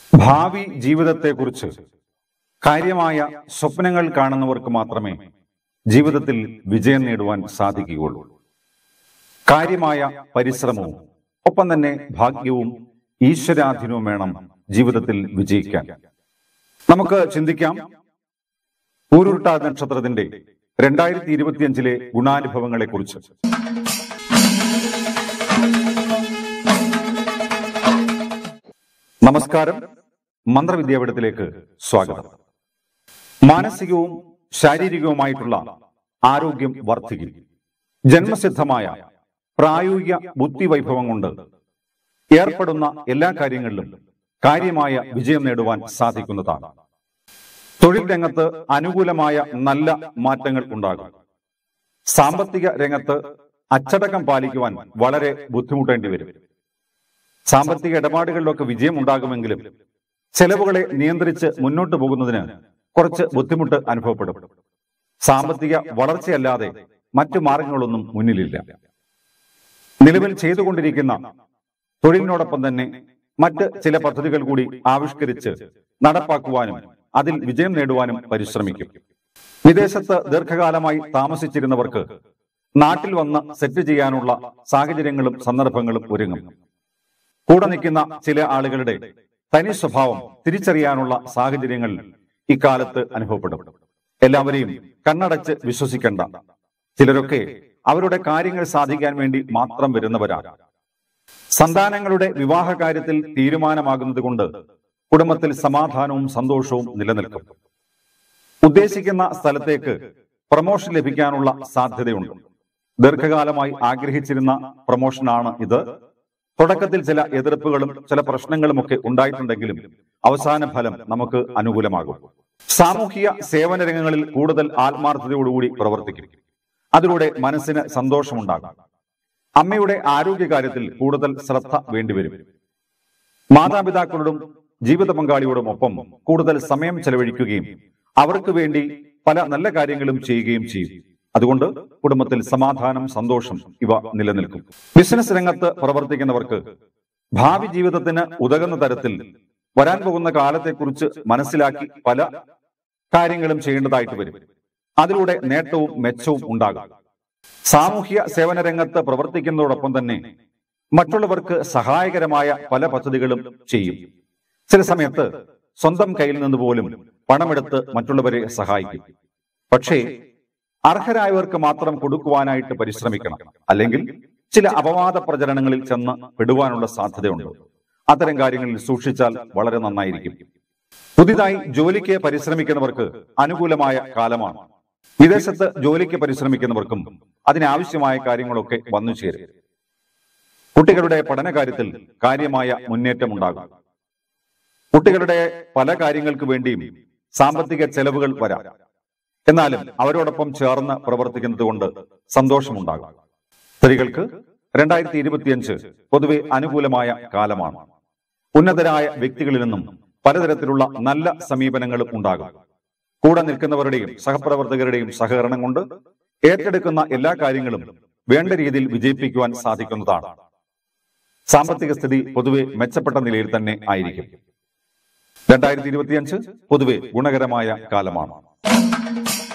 ഭാവി ജീവിതത്തെക്കുറിച്ച് കാര്യമായ സ്വപ്നങ്ങൾ കാണുന്നവർക്ക് മാത്രമേ ജീവിതത്തിൽ വിജയം നേടുവാൻ സാധിക്കുകയുള്ളൂ കാര്യമായ പരിശ്രമവും ഒപ്പം തന്നെ ഭാഗ്യവും ഈശ്വരാധീനവും വേണം ജീവിതത്തിൽ വിജയിക്കാൻ നമുക്ക് ചിന്തിക്കാം പൂരുരുട്ട നക്ഷത്രത്തിന്റെ രണ്ടായിരത്തി ഇരുപത്തിയഞ്ചിലെ ഗുണാനുഭവങ്ങളെ കുറിച്ച് നമസ്കാരം മന്ത്രവിദ്യാപീഠത്തിലേക്ക് സ്വാഗതം മാനസികവും ശാരീരികവുമായിട്ടുള്ള ആരോഗ്യം വർദ്ധിക്കും ജന്മസിദ്ധമായ പ്രായോഗിക ബുദ്ധിവൈഭവം കൊണ്ട് ഏർപ്പെടുന്ന എല്ലാ കാര്യങ്ങളിലും കാര്യമായ വിജയം നേടുവാൻ സാധിക്കുന്നതാണ് തൊഴിൽ രംഗത്ത് അനുകൂലമായ നല്ല മാറ്റങ്ങൾ ഉണ്ടാകും സാമ്പത്തിക രംഗത്ത് അച്ചടക്കം പാലിക്കുവാൻ വളരെ ബുദ്ധിമുട്ടേണ്ടി വരും സാമ്പത്തിക ഇടപാടുകളിലൊക്കെ വിജയം ഉണ്ടാകുമെങ്കിലും ചെലവുകളെ നിയന്ത്രിച്ച് മുന്നോട്ട് പോകുന്നതിന് കുറച്ച് ബുദ്ധിമുട്ട് അനുഭവപ്പെടും സാമ്പത്തിക വളർച്ചയല്ലാതെ മറ്റു മാർഗങ്ങളൊന്നും മുന്നിലില്ല നിലവിൽ ചെയ്തുകൊണ്ടിരിക്കുന്ന തൊഴിലിനോടൊപ്പം തന്നെ മറ്റ് ചില പദ്ധതികൾ കൂടി ആവിഷ്കരിച്ച് നടപ്പാക്കുവാനും അതിൽ വിജയം നേടുവാനും പരിശ്രമിക്കും വിദേശത്ത് ദീർഘകാലമായി താമസിച്ചിരുന്നവർക്ക് നാട്ടിൽ വന്ന് സെറ്റ് ചെയ്യാനുള്ള സാഹചര്യങ്ങളും സന്ദർഭങ്ങളും ഒരുങ്ങും കൂടെ നിൽക്കുന്ന ചില ആളുകളുടെ തനി സ്വഭാവം തിരിച്ചറിയാനുള്ള സാഹചര്യങ്ങൾ ഇക്കാലത്ത് അനുഭവപ്പെടും എല്ലാവരെയും കണ്ണടച്ച് വിശ്വസിക്കേണ്ട ചിലരൊക്കെ അവരുടെ കാര്യങ്ങൾ സാധിക്കാൻ വേണ്ടി മാത്രം വരുന്നവരാണ് സന്താനങ്ങളുടെ വിവാഹ കാര്യത്തിൽ തീരുമാനമാകുന്നത് കൊണ്ട് കുടുംബത്തിൽ സമാധാനവും സന്തോഷവും നിലനിൽക്കും ഉദ്ദേശിക്കുന്ന സ്ഥലത്തേക്ക് പ്രൊമോഷൻ ലഭിക്കാനുള്ള സാധ്യതയുണ്ട് ദീർഘകാലമായി ആഗ്രഹിച്ചിരുന്ന പ്രൊമോഷനാണ് ഇത് തുടക്കത്തിൽ ചില എതിർപ്പുകളും ചില പ്രശ്നങ്ങളുമൊക്കെ ഉണ്ടായിട്ടുണ്ടെങ്കിലും അവസാന ഫലം നമുക്ക് അനുകൂലമാകും സാമൂഹിക സേവന രംഗങ്ങളിൽ കൂടുതൽ ആത്മാർത്ഥതയോടുകൂടി പ്രവർത്തിക്കും അതിലൂടെ മനസ്സിന് സന്തോഷമുണ്ടാകും അമ്മയുടെ ആരോഗ്യകാര്യത്തിൽ കൂടുതൽ ശ്രദ്ധ വേണ്ടിവരും മാതാപിതാക്കളോടും ജീവിത പങ്കാളിയോടും ഒപ്പം കൂടുതൽ സമയം ചെലവഴിക്കുകയും അവർക്ക് വേണ്ടി പല നല്ല കാര്യങ്ങളും ചെയ്യുകയും ചെയ്യും അതുകൊണ്ട് കുടുംബത്തിൽ സമാധാനം സന്തോഷം ഇവ നിലനിൽക്കും ബിസിനസ് രംഗത്ത് പ്രവർത്തിക്കുന്നവർക്ക് ഭാവി ജീവിതത്തിന് ഉതകുന്ന തരത്തിൽ വരാൻ പോകുന്ന കാലത്തെക്കുറിച്ച് മനസ്സിലാക്കി പല കാര്യങ്ങളും ചെയ്യേണ്ടതായിട്ട് വരും അതിലൂടെ നേട്ടവും മെച്ചവും ഉണ്ടാകും സാമൂഹ്യ സേവന രംഗത്ത് പ്രവർത്തിക്കുന്നതോടൊപ്പം തന്നെ മറ്റുള്ളവർക്ക് സഹായകരമായ പല പദ്ധതികളും ചെയ്യും ചില സമയത്ത് സ്വന്തം കയ്യിൽ നിന്ന് പോലും പണമെടുത്ത് മറ്റുള്ളവരെ സഹായിക്കും പക്ഷേ അർഹരായവർക്ക് മാത്രം കൊടുക്കുവാനായിട്ട് പരിശ്രമിക്കണം അല്ലെങ്കിൽ ചില അപവാദ പ്രചരണങ്ങളിൽ ചെന്ന് പെടുവാനുള്ള സാധ്യതയുണ്ട് അത്തരം കാര്യങ്ങളിൽ സൂക്ഷിച്ചാൽ വളരെ നന്നായിരിക്കും പുതിയതായി ജോലിക്ക് പരിശ്രമിക്കുന്നവർക്ക് അനുകൂലമായ കാലമാണ് വിദേശത്ത് ജോലിക്ക് പരിശ്രമിക്കുന്നവർക്കും അതിനാവശ്യമായ കാര്യങ്ങളൊക്കെ വന്നു ചേരും കുട്ടികളുടെ പഠനകാര്യത്തിൽ കാര്യമായ മുന്നേറ്റം ഉണ്ടാകും കുട്ടികളുടെ പല കാര്യങ്ങൾക്ക് വേണ്ടിയും സാമ്പത്തിക ചെലവുകൾ വരാം എന്നാലും അവരോടൊപ്പം ചേർന്ന് പ്രവർത്തിക്കുന്നത് കൊണ്ട് സന്തോഷമുണ്ടാകും സ്ത്രീകൾക്ക് രണ്ടായിരത്തി ഇരുപത്തിയഞ്ച് പൊതുവെ അനുകൂലമായ കാലമാണ് ഉന്നതരായ വ്യക്തികളിൽ നിന്നും പലതരത്തിലുള്ള നല്ല സമീപനങ്ങളും ഉണ്ടാകും കൂടെ നിൽക്കുന്നവരുടെയും സഹപ്രവർത്തകരുടെയും സഹകരണം കൊണ്ട് ഏറ്റെടുക്കുന്ന എല്ലാ കാര്യങ്ങളും വേണ്ട രീതിയിൽ വിജയിപ്പിക്കുവാൻ സാധിക്കുന്നതാണ് സാമ്പത്തിക സ്ഥിതി പൊതുവെ മെച്ചപ്പെട്ട നിലയിൽ തന്നെ ആയിരിക്കും രണ്ടായിരത്തി ഇരുപത്തിയഞ്ച് പൊതുവെ ഗുണകരമായ കാലമാണ്